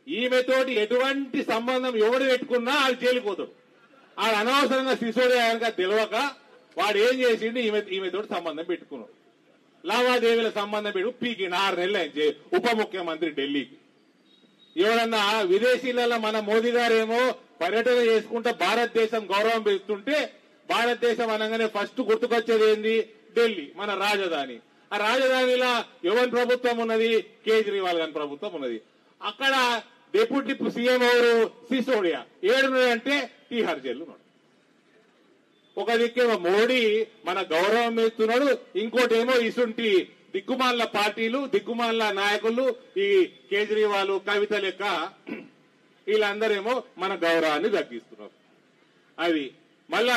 ఈమెతోటి ఎటువంటి సంబంధం ఎవడు పెట్టుకున్నా అది జైలుపోతాడు ఆడు అనవసరంగా శిశుడు కనుక తెలియక వాడు ఏం చేసిండు ఈమె ఈమెతోటి సంబంధం పెట్టుకున్నాడు లావాదేవీల సంబంధం పెట్టు పీకి ఆరు నెలలు ఆయన చే- ఉప ముఖ్యమంత్రి ఢిల్లీకి ఎవరన్నా విదేశీలలో మన మోదీ గారేమో పర్యటన చేసుకుంటా భారతదేశం గౌరవం పెడుతుంటే భారతదేశం అనగానే ఫస్ట్ గుర్తుకొచ్చేది ఏంది ఢిల్లీ మన రాజధాని ఆ రాజధానిలో ఎవరి ప్రభుత్వం ఉన్నది కేజ్రీవాల్ గారి ప్రభుత్వం ఉన్నది అక్కడ డిప్యూటీ సీఎం ఎవరు సిసోడియా ఏడున్నాడంటే తీహార్ జైలు ఉన్నాడు ఒక దిక్కేమో మోడీ మన గౌరవం ఇస్తున్నాడు ఇంకోటి ఏమో ఇసుంటి దిక్కుమాల పార్టీలు దిక్కుమాల నాయకులు ఈ కేజ్రీవాల్ కవిత లెక్క వీళ్ళందరేమో మన గౌరవాన్ని తగ్గిస్తున్నారు అది మళ్ళా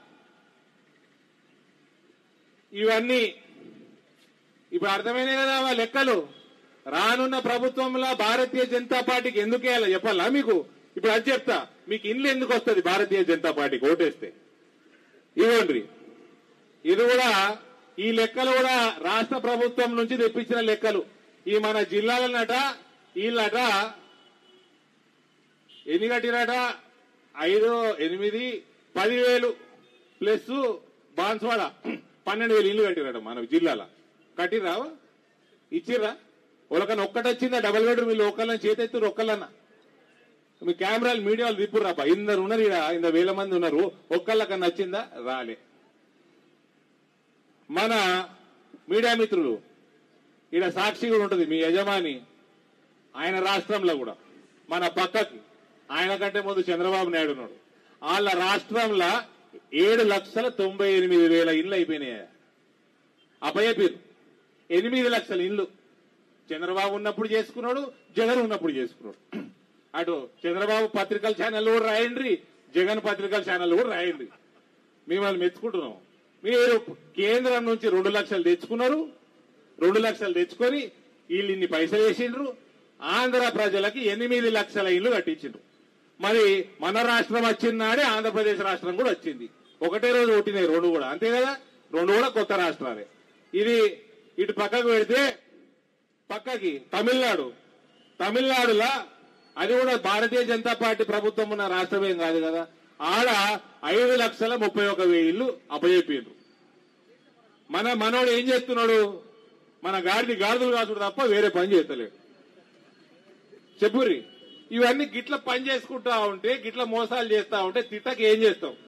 ఇవన్నీ ఇప్పుడు అర్థమైనాయి కదా ఆ లెక్కలు రానున్న ప్రభుత్వంలో భారతీయ జనతా పార్టీకి ఎందుకు వేయాలో చెప్పాలా మీకు ఇప్పుడు అది చెప్తా మీకు ఇల్లు ఎందుకు వస్తుంది భారతీయ జనతా పార్టీకి ఓటేస్తే ఇవ్వండి ఇది కూడా ఈ లెక్కలు కూడా రాష్ట్ర ప్రభుత్వం నుంచి తెప్పించిన లెక్కలు ఈ మన జిల్లాలనట వీళ్ళట ఎన్ని కట్టిరట ఐదు ఎనిమిది పదివేలు ప్లస్ బాన్స్వాడ పన్నెండు వేలు ఇల్లు కట్టిరట మన జిల్లాలో కట్టిరా ఇచ్చిర్రా ఒకళ్ళకన్నా ఒక్కటి వచ్చిందా డబల్ బెడ్రూమ్ వీళ్ళు ఒకళ్ళని చేతెత్తురు ఒక్కళ్ళన్నా మీ కెమెరాలు మీడియాలు తిప్పురాపా ఇందరు ఉన్నారు ఈడ ఇంత వేల మంది ఉన్నారు ఒక్కళ్ళకన్నా వచ్చిందా రాలే మన మీడియా మిత్రులు ఈడ సాక్షి కూడా ఉంటుంది మీ యజమాని ఆయన రాష్ట్రంలో కూడా మన పక్కకి ఆయన కంటే ముందు చంద్రబాబు నాయుడు ఉన్నాడు వాళ్ళ రాష్ట్రంలో ఏడు లక్షల తొంభై ఎనిమిది వేల ఇండ్లు అయిపోయినాయి అపయపీరు ఎనిమిది లక్షల ఇండ్లు చంద్రబాబు ఉన్నప్పుడు చేసుకున్నాడు జగన్ ఉన్నప్పుడు చేసుకున్నాడు అటు చంద్రబాబు పత్రికల ఛానల్ కూడా రాయండి జగన్ పత్రికల ఛానల్ కూడా రాయండి మిమ్మల్ని మెచ్చుకుంటున్నాం మీరు కేంద్రం నుంచి రెండు లక్షలు తెచ్చుకున్నారు రెండు లక్షలు తెచ్చుకొని వీళ్ళు ఇన్ని పైసలు వేసిండ్రు ఆంధ్ర ప్రజలకి ఎనిమిది లక్షల ఇల్లు కట్టించిండ్రు మరి మన రాష్ట్రం వచ్చినాడే ఆంధ్రప్రదేశ్ రాష్ట్రం కూడా వచ్చింది ఒకటే రోజు పుట్టినాయి రెండు కూడా అంతే కదా రెండు కూడా కొత్త రాష్ట్రాలే ఇది ఇటు పక్కకు పెడితే పక్కకి తమిళనాడు తమిళనాడులా అది కూడా భారతీయ జనతా పార్టీ ప్రభుత్వం ఉన్న రాష్ట్రమేం కాదు కదా ఆడ ఐదు లక్షల ముప్పై ఒక వేయిళ్ళు అప్పచెప్పిండ్రు మన మనోడు ఏం చేస్తున్నాడు మన గాడిది గాడిదలు కాసుడు తప్ప వేరే పని చేస్తలేడు చెప్పుర్రి ఇవన్నీ గిట్ల పని చేసుకుంటా ఉంటే గిట్ల మోసాలు చేస్తా ఉంటే తిట్టకి ఏం చేస్తాం